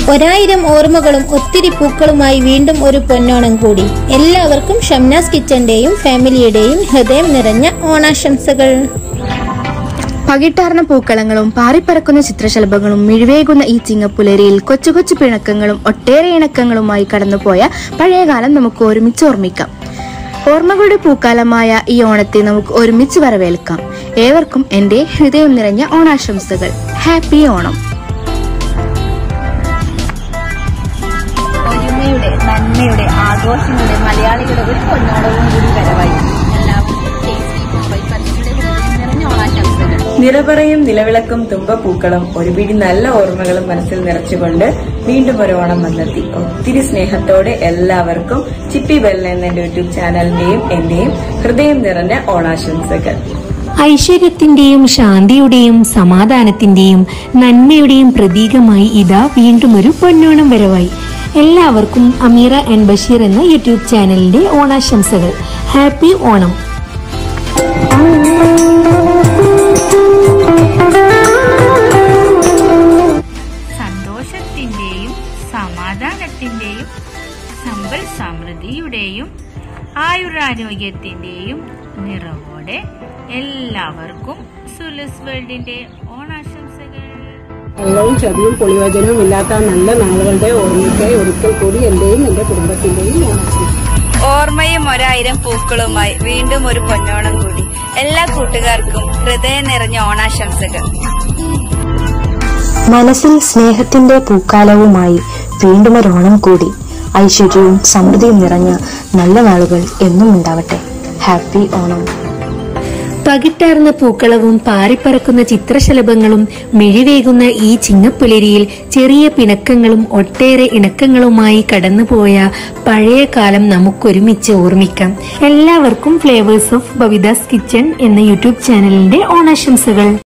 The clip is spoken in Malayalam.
ഒരായിരം ഓർമ്മകളും ഒത്തിരി പൂക്കളുമായി വീണ്ടും ഒരു പൊന്നോണം കൂടി എല്ലാവർക്കും ഷംനാസ് കിച്ചന്റെയും ഫാമിലിയുടെയും ഹൃദയം നിറഞ്ഞ ഓണാശംസകൾ പകിട്ടാർന്ന പൂക്കളങ്ങളും പാറിപ്പറക്കുന്ന ചിത്രശലഭങ്ങളും മിഴിവേകുന്ന ഈ ചിങ്ങപ്പുലരിയിൽ കൊച്ചു കൊച്ചു പിണക്കങ്ങളും ഒട്ടേറെ ഇണക്കങ്ങളുമായി കടന്നുപോയ പഴയകാലം നമുക്ക് ഒരുമിച്ച് ഓർമ്മിക്കാം ഓർമ്മകളുടെ പൂക്കാലമായ ഈ ഓണത്തെ നമുക്ക് ഒരുമിച്ച് വരവേൽക്കാം ഏവർക്കും എൻ്റെ ഹൃദയം നിറഞ്ഞ ഓണാശംസകൾ ഹാപ്പി ഓണം ഒരുമയുടെ നന്മയുടെ ആഘോഷങ്ങളുടെ മലയാളികളുടെ ഒരു പൊന്നോടവും കൂടി വരവായി എല്ലാവർക്കും ടേസ്റ്റി മൊബൈൽ പരസ്യയുടെ ഹൃദയം നിറഞ്ഞ ഓണാശംസകൾ നിറപറയും നിലവിളക്കും തുമ്പപ്പൂക്കളും ഒരു പിടി നല്ല ഓർമ്മകളും മനസ്സിൽ നിറച്ചുകൊണ്ട് വീണ്ടും ഒരു ഓണം വന്നെത്തി ഒത്തിരി സ്നേഹത്തോടെ എല്ലാവർക്കും ചിപ്പി ബെൽ എന്ന എന്റെ യൂട്യൂബ് ചാനലിന്റെയും എന്റെയും ഹൃദയം നിറഞ്ഞ ഓണാശംസകൾ ഐശ്വര്യത്തിന്റെയും ശാന്തിയുടെയും സമാധാനത്തിന്റെയും നന്മയുടെയും പ്രതീകമായി ഇതാ വീണ്ടും ഒരു പൊന്നോണം വരവായി എല്ലാവർക്കും അമീറ ആൻഡ് ബഷീർ എന്ന യൂട്യൂബ് ചാനലിന്റെ ഓണാശംസകൾ ഹാപ്പി ഓണം സന്തോഷത്തിന്റെയും സമാധാനത്തിന്റെയും സമ്പൽ സമൃദ്ധിയുടെയും ആയുരാരോഗ്യത്തിന്റെയും നിറവോടെ എല്ലാവർക്കും സുലസ് വേൾഡിന്റെ ഓണാശംസകൾ വെള്ളവും ചതിയും പൊളിവചനവും ഇല്ലാത്ത നല്ല നാളുകളുടെ ഓർമ്മയ്ക്കായി ഒരിക്കൽ കൂടി എന്റെയും എന്റെ കുടുംബത്തിന്റെയും ഓണാശംസകൾ ഓർമ്മയും ഒരായിരം പൂക്കളുമായി വീണ്ടും ഒരു പൊന്നോണം കൂടി എല്ലാ കൂട്ടുകാർക്കും ഹൃദയം നിറഞ്ഞ ഓണാശംസകൾ മനസ്സിൽ സ്നേഹത്തിന്റെ പൂക്കാലവുമായി വീണ്ടും ഒരോണം കൂടി ഐശ്വര്യവും സമൃദ്ധിയും നിറഞ്ഞ നല്ല നാളുകൾ എന്നും ഉണ്ടാവട്ടെ ഹാപ്പി ഓണം പകിട്ടാർന്ന പൂക്കളവും പാറിപ്പറക്കുന്ന ചിത്രശലഭങ്ങളും മിഴിവേകുന്ന ഈ ചിങ്ങപ്പുലരിയിൽ ചെറിയ പിണക്കങ്ങളും ഒട്ടേറെ ഇണക്കങ്ങളുമായി കടന്നുപോയ പഴയ കാലം നമുക്കൊരുമിച്ച് ഓർമ്മിക്കാം എല്ലാവർക്കും ഫ്ലേവേഴ്സ് ഓഫ് ബവിദാസ് കിച്ചൺ എന്ന യൂട്യൂബ് ചാനലിന്റെ ഓണാശംസകൾ